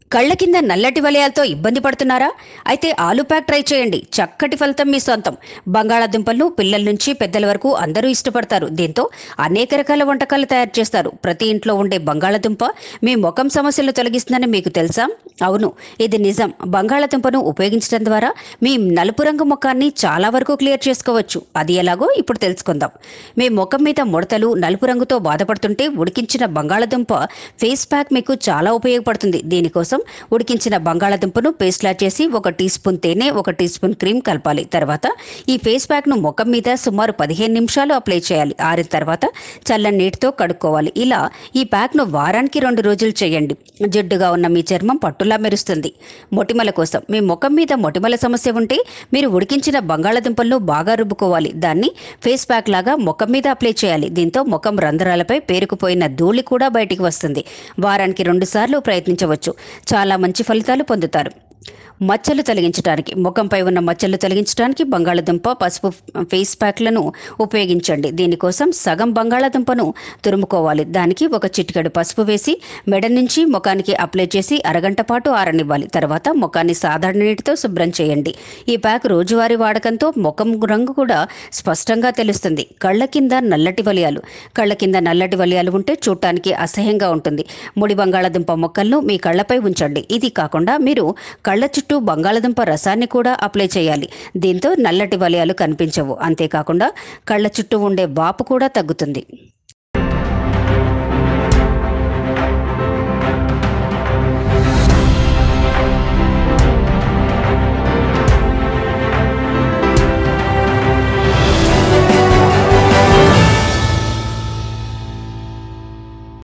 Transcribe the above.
కళ్ళ కింద నల్లటి వలయాలతో ఇబ్బంది పడుతున్నారా అయితే ఆలు ప్యాక్ ట్రై చేయండి చక్కటి ఫలితం మీ సొంతం బంగాళాదుంపలను పిల్లల నుంచి పెద్దల వరకు అందరూ ఇష్టపడతారు దీంతో అనేక రకాల వంటకాలు తయారు చేస్తారు ప్రతి ఇంట్లో ఉండే బంగాళాదుంప మీ ముఖం సమస్యలు తొలగిస్తుందని మీకు తెలుసా అవును ఇది నిజం బంగాళాదుంపను ఉపయోగించడం ద్వారా మీ నలుపు రంగు ముఖాన్ని చాలా వరకు క్లియర్ చేసుకోవచ్చు అది ఎలాగో ఇప్పుడు తెలుసుకుందాం మీ ముఖం మీద ముడతలు నలుపు రంగుతో బాధపడుతుంటే ఉడికించిన బంగాళాదుంప ఫేస్ ప్యాక్ మీకు చాలా ఉపయోగపడుతుంది దీనికోసం ఉడికించిన బంగాళాదుంపను పేస్ట్లా చేసి ఒక టీ స్పూన్ తేనె ఒక టీ స్పూన్ క్రీమ్ కలపాలి తర్వాత ఈ ఫేస్ ప్యాక్ను ముఖం మీద సుమారు పదిహేను నిమిషాలు అప్లై చేయాలి ఆరిన తర్వాత చల్లని నీటితో కడుక్కోవాలి ఇలా ఈ ప్యాక్ను వారానికి రెండు రోజులు చేయండి జిడ్డుగా ఉన్న మీ చర్మం పట్టులా మెరుస్తుంది మొటిమల కోసం మీ ముఖం మీద మొటిమల సమస్య ఉంటే మీరు ఉడికించిన బంగాళాదుంపలను బాగా రుబ్బుకోవాలి దాన్ని ఫేస్ ప్యాక్ లాగా ముఖం మీద అప్లై చేయాలి దీంతో ముఖం రంధ్రాలపై పేరుకుపోయిన ధూళి కూడా బయటికి వస్తుంది వారానికి రెండు సార్లు ప్రయత్నించవచ్చు చాలా మంచి ఫలితాలు పొందుతారు మచ్చలు తొలగించడానికి ముఖంపై ఉన్న మచ్చలు తొలగించడానికి బంగాళదుంప పసుపు ఫేస్ ప్యాక్లను ఉపయోగించండి దీనికోసం సగం బంగాళదుంపను తురుముకోవాలి దానికి ఒక చిటికెడు పసుపు వేసి మెడ నుంచి ముఖానికి అప్లై చేసి అరగంట పాటు ఆరనివ్వాలి తర్వాత ముఖాన్ని సాధారణ నీటితో శుభ్రం చేయండి ఈ ప్యాక్ రోజువారీ వాడకంతో ముఖం రంగు కూడా స్పష్టంగా తెలుస్తుంది కళ్ళ కింద నల్లటి వలయాలు కళ్ళ కింద నల్లటి వలయాలు ఉంటే చూడటానికి అసహ్యంగా ఉంటుంది ముడి బంగాళదుంప మొక్కలను మీ కళ్ళపై ఉంచండి ఇది కాకుండా మీరు కళ్ళ చుట్టూ బంగాళదుంప రసాన్ని కూడా అప్లై చేయాలి దీంతో నల్లటి వలయాలు కనిపించవు అంతేకాకుండా కళ్ళ చుట్టూ ఉండే వాపు కూడా తగ్గుతుంది